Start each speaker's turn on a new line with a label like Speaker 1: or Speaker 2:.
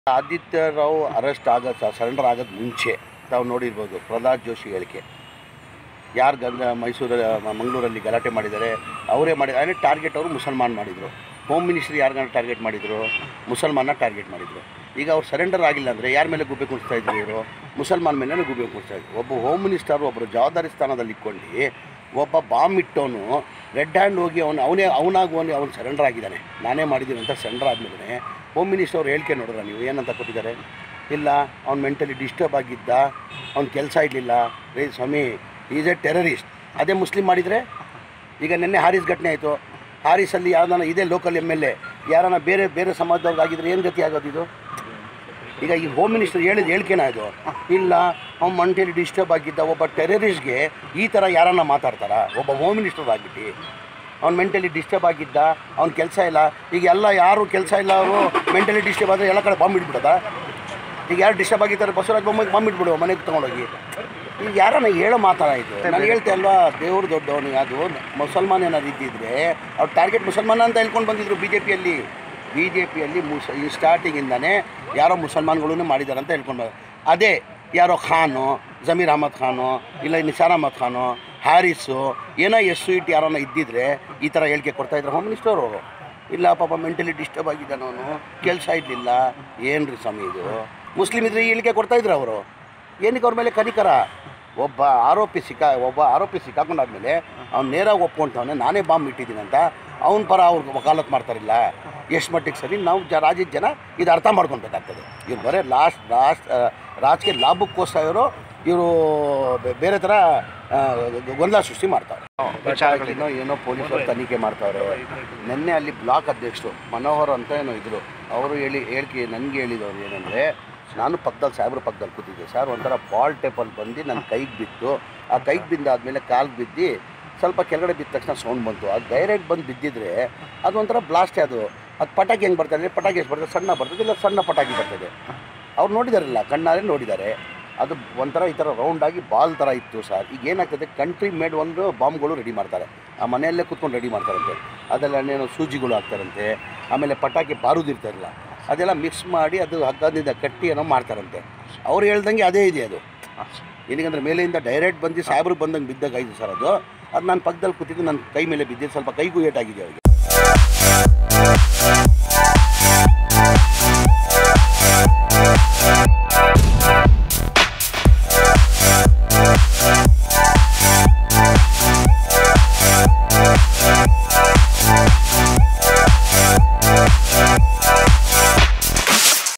Speaker 1: Aditya Rao arrest ಆಗೋದು surrender ಆಗೋದು ಮುಂಚೆ ತಾವು ನೋಡಿರ್ಬೋದು ಪ್ರಹ್ಲಾದ್ ಜೋಶಿ ಹೇಳಿಕೆ ಯಾರು ಗಂಧ ಮೈಸೂರಲ್ಲಿ ಮ- ಮಂಗಳೂರಲ್ಲಿ ಗಲಾಟೆ ಮಾಡಿದ್ದಾರೆ ಅವರೇ ಮಾಡಿ ಅಂದರೆ ಟಾರ್ಗೆಟ್ ಅವರು ಮುಸಲ್ಮಾನ್ ಮಾಡಿದರು ಹೋಮ್ ಮಿನಿಸ್ಟ್ರಿ ಯಾರನ್ನ ಟಾರ್ಗೆಟ್ ಮಾಡಿದರು ಮುಸಲ್ಮಾನ ಟಾರ್ಗೆಟ್ ಮಾಡಿದರು ಈಗ ಅವ್ರು ಸರೆಂಡರ್ ಆಗಿಲ್ಲ ಅಂದರೆ ಯಾರ ಮೇಲೆ ಗುಬ್ಬೆ ಕುಣಿಸ್ತಾ ಇದ್ರು ಇವರು ಮುಸಲ್ಮಾನ್ ಮೇಲೆ ಗುಬ್ಬೆ ಕುಣಿಸ್ತಾ ಇದ್ರು ಒಬ್ಬ ಹೋಮ್ ಮಿನಿಸ್ಟರು ಒಬ್ಬರು ಜವಾಬ್ದಾರಿ ಸ್ಥಾನದಲ್ಲಿ ಇಟ್ಕೊಂಡು ಒಬ್ಬ ಬಾಂಬ್ ಇಟ್ಟವನು ರೆಡ್ ಹ್ಯಾಂಡ್ ಹೋಗಿ ಅವನು ಅವನೇ ಅವನಾಗಿ ಅವನು ಅವ್ನು ಸರೆಂಡರ್ ಆಗಿದ್ದಾನೆ ನಾನೇ ಮಾಡಿದ್ದೀನಿ ಅಂತ ಸರೆಂಡರ್ ಆದಮೇಲೆ ಹೋಮ್ ಮಿನಿಸ್ಟರ್ ಅವ್ರು ಹೇಳಿಕೆ ನೋಡಿದ್ರೆ ನೀವು ಏನಂತ ಕೊಟ್ಟಿದ್ದಾರೆ ಇಲ್ಲ ಅವ್ನು ಮೆಂಟಲಿ ಡಿಸ್ಟರ್ಬ್ ಆಗಿದ್ದ ಅವ್ನ ಕೆಲಸ ಇರಲಿಲ್ಲ ರೇ ಸ್ವಾಮಿ ಈಸ್ ಎ ಟೆರರಿಸ್ಟ್ ಅದೇ ಮುಸ್ಲಿಂ ಮಾಡಿದರೆ ಈಗ ನಿನ್ನೆ ಹಾರಿಸ್ ಘಟನೆ ಆಯಿತು ಹಾರಿಸಲ್ಲಿ ಯಾವ್ದಾನ ಇದೇ ಲೋಕಲ್ ಎಮ್ ಎಲ್ ಎ ಯಾರನ್ನ ಬೇರೆ ಬೇರೆ ಸಮಾಜದವ್ರಿಗೆ ಆಗಿದ್ರೆ ಏನು ಗತಿ ಆಗೋದು ಇದು ಈಗ ಈ ಹೋಮ್ ಮಿನಿಸ್ಟರ್ ಹೇಳಿದ ಹೇಳಿಕೆನ ಇದು ಇಲ್ಲ ಅವ್ನು ಮಂಟೇಲಿ ಡಿಸ್ಟರ್ಬ್ ಆಗಿದ್ದ ಒಬ್ಬ ಟೆರರಿಸ್ಟ್ಗೆ ಈ ಥರ ಯಾರನ್ನ ಮಾತಾಡ್ತಾರ ಒಬ್ಬ ಹೋಮ್ ಮಿನಿಸ್ಟರ್ ಆಗಿಬಿಟ್ಟು ಅವ್ನು ಮೆಂಟಲಿ ಡಿಸ್ಟರ್ಬ್ ಆಗಿದ್ದ ಅವ್ನ ಕೆಲಸ ಇಲ್ಲ ಈಗ ಎಲ್ಲ ಯಾರು ಕೆಲಸ ಇಲ್ಲ ಅವರು ಮೆಂಟಲಿ ಡಿಸ್ಟರ್ಬ್ ಆದರೆ ಎಲ್ಲ ಕಡೆ ಬಾಂಬ್ ಇಟ್ಬಿಡೋದಾ ಈಗ ಯಾರು ಡಿಸ್ಟರ್ಬ್ ಆಗಿದ್ದಾರೆ ಬಸವರಾಜ ಬೊಮ್ಮಗೆ ಬಾಂಬ್ ಇಟ್ಬಿಡು ಮನೆಗೆ ತೊಗೊಂಡೋಗಿ ಈಗ ಯಾರನ್ನ ಹೇಳೋ ಮಾತಾಡಾಯಿತು ನಾನು ಹೇಳ್ತೆ ಅಲ್ವಾ ದೇವ್ರು ದೊಡ್ಡವನಿಗೆ ಅದು ಮುಸಲ್ಮಾನ್ ಏನಾದ್ರು ಇದ್ದಿದ್ರೆ ಅವ್ರು ಟಾರ್ಗೆಟ್ ಮುಸಲ್ಮಾನ ಅಂತ ಹೇಳ್ಕೊಂಡು ಬಂದಿದ್ರು ಬಿ ಜೆ ಪಿಯಲ್ಲಿ ಬಿ ಜೆ ಪಿಯಲ್ಲಿ ಮುಸ ಈ ಸ್ಟಾರ್ಟಿಂಗಿಂದನೇ ಯಾರೋ ಮುಸಲ್ಮಾನ್ಗಳೂ ಮಾಡಿದ್ದಾರೆ ಅಂತ ಹೇಳ್ಕೊಂಡು ಬಂದ್ರು. ಅದೇ ಯಾರೋ ಖಾನು ಜಮೀರ್ ಅಹಮದ್ ಖಾನು ಇಲ್ಲ ನಿಸಾರ್ ಅಹಮದ್ ಖಾನು ಹ್ಯಾರಿಸು ಏನೋ ಎಸ್ ಸಿ ಟಿ ಯಾರನ್ನ ಇದ್ದಿದ್ರೆ ಈ ಥರ ಹೇಳಿಕೆ ಕೊಡ್ತಾಯಿದ್ರು ಹೋಮ್ ಮಿನಿಸ್ಟರು ಇಲ್ಲ ಪಾಪ ಮೆಂಟಲಿ ಡಿಸ್ಟರ್ಬ್ ಆಗಿದ್ದಾನೆ ಅವನು ಕೆಲಸ ಇರಲಿಲ್ಲ ಏನು ರೀ ಸ್ವಾಮಿ ಇದು ಮುಸ್ಲಿಮ್ ಇದ್ರೆ ಈ ಹೇಳಿಕೆ ಕೊಡ್ತಾಯಿದ್ರು ಅವರು ಏನಕ್ಕೆ ಅವ್ರ ಮೇಲೆ ಕನಿಕರ ಒಬ್ಬ ಆರೋಪಿ ಸಿಕ್ಕಾ ಒಬ್ಬ ಆರೋಪಿ ಸಿಕ್ಕಾಕೊಂಡಾದ್ಮೇಲೆ ಅವ್ನು ನೇರಾಗಿ ಒಪ್ಕೊಂತವನೆ ನಾನೇ ಬಾಂಬ್ ಇಟ್ಟಿದ್ದೀನಿ ಅಂತ ಅವನ ಪರ ಅವ್ರಿಗೆ ವಕಾಲತ್ ಮಾಡ್ತಾರಿಲ್ಲ ಎಷ್ಟು ಮಟ್ಟಿಗೆ ಸರಿ ನಾವು ಜ ರಾಜ್ಯದ ಜನ ಇದು ಅರ್ಥ ಮಾಡ್ಕೊಬೇಕಾಗ್ತದೆ ಇವ್ರು ಬರೀ ಲಾಸ್ಟ್ ಲಾಸ್ಟ್ ರಾಜಕೀಯ ಲಾಭಕ್ಕೋಸ್ಕರ ಇವರು ಇವರು ಬೇರೆ ಥರ ಆ, ಗೊಂದಲ ಸೃಷ್ಟಿ ಮಾಡ್ತಾರೆ ಏನೋ ಏನೋ ಪೊಲೀಸರು ತನಿಖೆ ಮಾಡ್ತಾವ್ರೆ ನಿನ್ನೆ ಅಲ್ಲಿ ಬ್ಲಾಕ್ ಅಧ್ಯಕ್ಷರು ಮನೋಹರ್ ಅಂತ ಏನೋ ಇದ್ರು ಅವರು ಹೇಳಿ ಹೇಳಿಕೆ ನನಗೆ ಹೇಳಿದವರು ಏನಂದರೆ ನಾನು ಪಕ್ಕದಲ್ಲಿ ಸಾಹೇಬ್ರ ಪಕ್ಕದಲ್ಲಿ ಕೂತಿದ್ದೆ ಸರ್ ಒಂಥರ ಬಾಲ್ ಟೇಪಲ್ಲಿ ಬಂದು ನನ್ನ ಕೈಗೆ ಬಿತ್ತು ಆ ಕೈಗೆ ಬಿದ್ದಾದ್ಮೇಲೆ ಕಾಲ್ಗೆ ಬಿದ್ದು ಸ್ವಲ್ಪ ಕೆಳಗಡೆ ಬಿದ್ದ ತಕ್ಷಣ ಸೌಂಡ್ ಬಂತು ಅದು ಡೈರೆಕ್ಟ್ ಬಂದು ಬಿದ್ದಿದ್ರೆ ಅದು ಒಂಥರ ಬ್ಲಾಸ್ಟೇ ಅದು ಅದು ಪಟಾಕಿ ಹೆಂಗೆ ಬರ್ತದೆ ಪಟಾಕಿ ಎಷ್ಟು ಬರ್ತದೆ ಸಣ್ಣ ಬರ್ತದೆ ಇಲ್ಲ ಸಣ್ಣ ಪಟಾಕಿ ಬರ್ತದೆ ಅವ್ರು ನೋಡಿದಾರಲ್ಲ ಕಣ್ಣಾರೆ ನೋಡಿದ್ದಾರೆ ಅದು ಒಂಥರ ಈ ಥರ ರೌಂಡಾಗಿ ಬಾಲ್ ಥರ ಇತ್ತು ಸರ್ ಈಗ ಏನಾಗ್ತದೆ ಕಂಟ್ರಿ ಮೇಡ್ ಒಂದು ಬಾಂಬ್ಗಳು ರೆಡಿ ಮಾಡ್ತಾರೆ ಆ ಮನೆಯಲ್ಲೇ ಕೂತ್ಕೊಂಡು ರೆಡಿ ಮಾಡ್ತಾರಂತೆ ಅದೆಲ್ಲ ಇನ್ನೇನು ಸೂಜಿಗಳು ಹಾಕ್ತಾರಂತೆ ಆಮೇಲೆ ಪಟಾಕಿ ಬಾರುದಿರ್ತಾರಲ್ಲ ಅದೆಲ್ಲ ಮಿಕ್ಸ್ ಮಾಡಿ ಅದು ಹಗ್ಗದಿಂದ ಕಟ್ಟಿ ಏನೋ ಮಾಡ್ತಾರಂತೆ ಅವ್ರು ಹೇಳ್ದಂಗೆ ಅದೇ ಇದೆ ಅದು ಏನಕ್ಕಂದ್ರೆ ಮೇಲೆಯಿಂದ ಡೈರೆಕ್ಟ್ ಬಂದು ಸಾಹೇಬ್ರಿಗೆ ಬಂದಂಗೆ ಬಿದ್ದಾಗ ಆಯಿತು ಸರ್ ಅದು ಅದು ನಾನು ಪಕ್ಕದಲ್ಲಿ ಕೂತಿದ್ದು ನನ್ನ ಕೈ ಮೇಲೆ ಬಿದ್ದಿದ್ದು ಸ್ವಲ್ಪ ಕೈಗೂ ಏಟಾಗಿದೆ ಅವರಿಗೆ